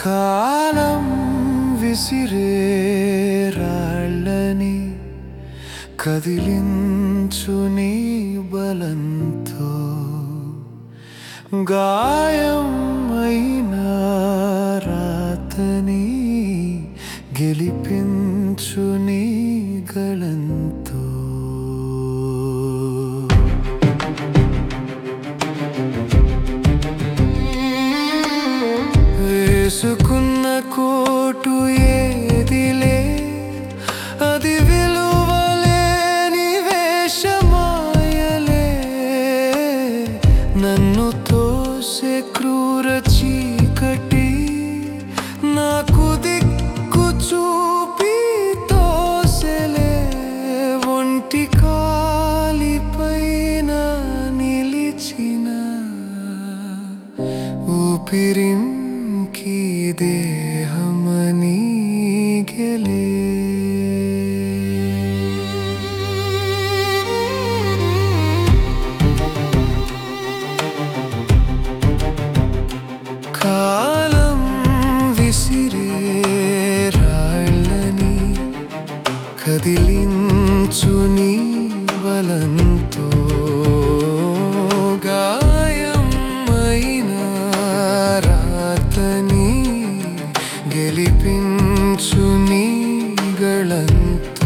కాలం విసిరే రాళ్ళని కదిలించు నీ బలంతో గాయం అయిన రాతని గెలిపించు నీ గళంతో వేసుకున్న కోటు ఏదిలే అది విలువలేని వేషమాయలే నన్ను తోసే క్రూర చీకటి నాకు దిక్కు చూపి తోసెలే ఒంటి కాలిపైన నిలిచిన ఊపిరింకి దేహమని గెలే కాలం విసిరే రాళ్ళని కదిలించు నీ బలంతో గాయం అయిన రాతని గెలిపించు నీ గళంతో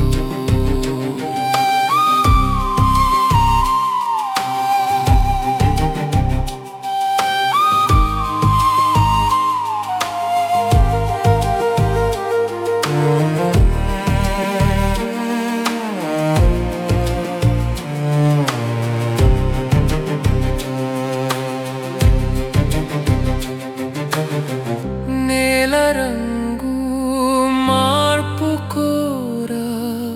నేల రంగు మార్పు కోరా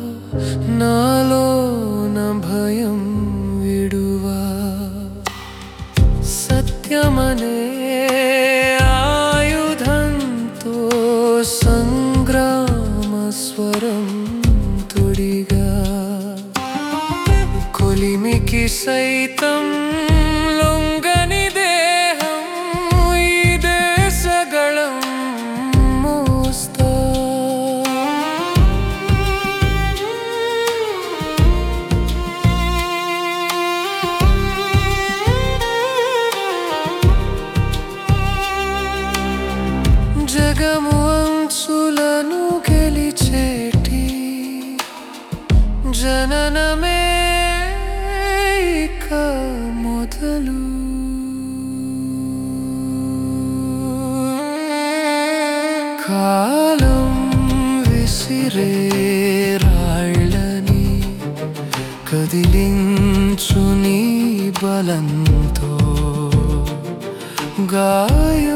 నాలోన భయం విడువా సత్యమనే ఆయుధంతో సంగ్రామ స్వరం తొడిగా కొలిమికి సైతం లొంగని దేహం ఈ దేశగళం మోస్తా జగము అంచులను గెలిచేటి జననమే ఇక మొదలు కాలం విసిరే రాళ్ళని కదిలించు నీ బలంతో గాయం